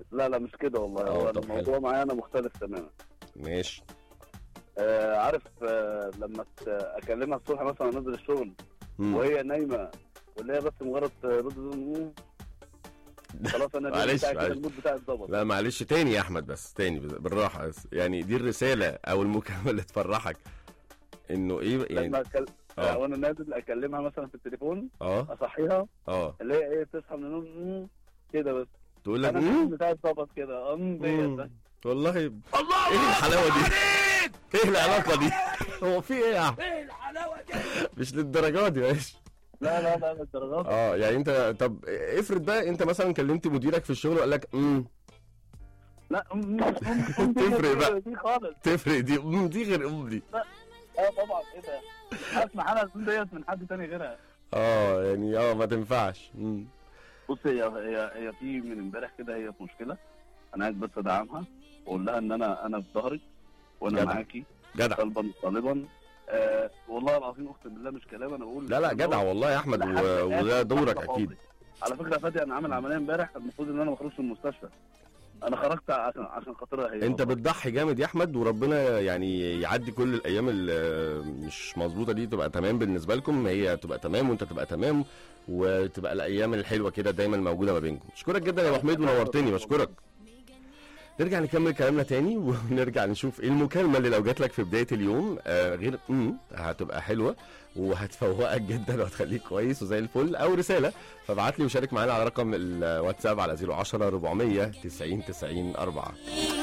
لا لا مش كده والله آه، هو طب الموضوع معايا انا مختلف تماما ماشي آه عارف آه لما ت- اكلمها الصبح مثلا انزل الشغل مم. وهي نايمه واللي هي بس مجرد رد مم. خلاص انا اليوم معلش، بتاعي كده معلش. المود بتاعي اتظبط لا معلش تاني يا احمد بس تاني بالراحه بس يعني دي الرساله او المكالمه اللي تفرحك انه ايه يعني لما أكل... اه آه. وانا نازل اكلمها مثلا في التليفون اه اصحيها اه اللي هي ايه تصحى من النوم مم. كده بس تقول لك انا مم. المود بتاعي اتظبط كده ام ديت مم. بس. والله ايه الحلاوه دي ايه العلاقه دي هو في ايه يا احمد ايه الحلاوه دي مش للدرجه دي ماشي لا لا لا الدرجات اه يعني انت طب افرض بقى انت مثلا كلمت مديرك في الشغل وقال لك امم لا أم- مش أم- أم دي تفرق غير بقى. دي خالص تفرق دي ام دي غير ام دي اه طبعا ايه ده مش هسمع انا الأم ديت من حد تاني غيرها اه يعني اه ما تنفعش مم. بص هي هي هي في من امبارح كده هي في مشكله انا عايز بس ادعمها واقول لها ان انا انا في ظهرك وانا جدع. معاكي جدع طالبا طالبا آه والله العظيم اقسم بالله مش كلام انا بقول لا لا جدع والله يا احمد لحد و- وده آخر دورك لحظة اكيد حاضر. على فكره يا فادي انا عامل عمليه امبارح المفروض ان انا ما اخرجش من المستشفى انا خرجت عشان عشان خاطرها هي انت والله. بتضحي جامد يا احمد وربنا يعني يعدي كل الايام اللي مش مظبوطه دي تبقى تمام بالنسبه لكم هي تبقى تمام وانت تبقى تمام وتبقى الايام الحلوه كده دايما موجوده ما بينكم اشكرك جدا يا ابو حميد ونورتني بشكرك نرجع نكمل كلامنا تاني ونرجع نشوف ايه المكالمه اللي لو جات لك في بدايه اليوم آه غير امم هتبقى حلوه وهتفوقك جدا وهتخليك كويس وزي الفل او رساله فابعت لي وشارك معانا على رقم الواتساب على 010 400 90 90 4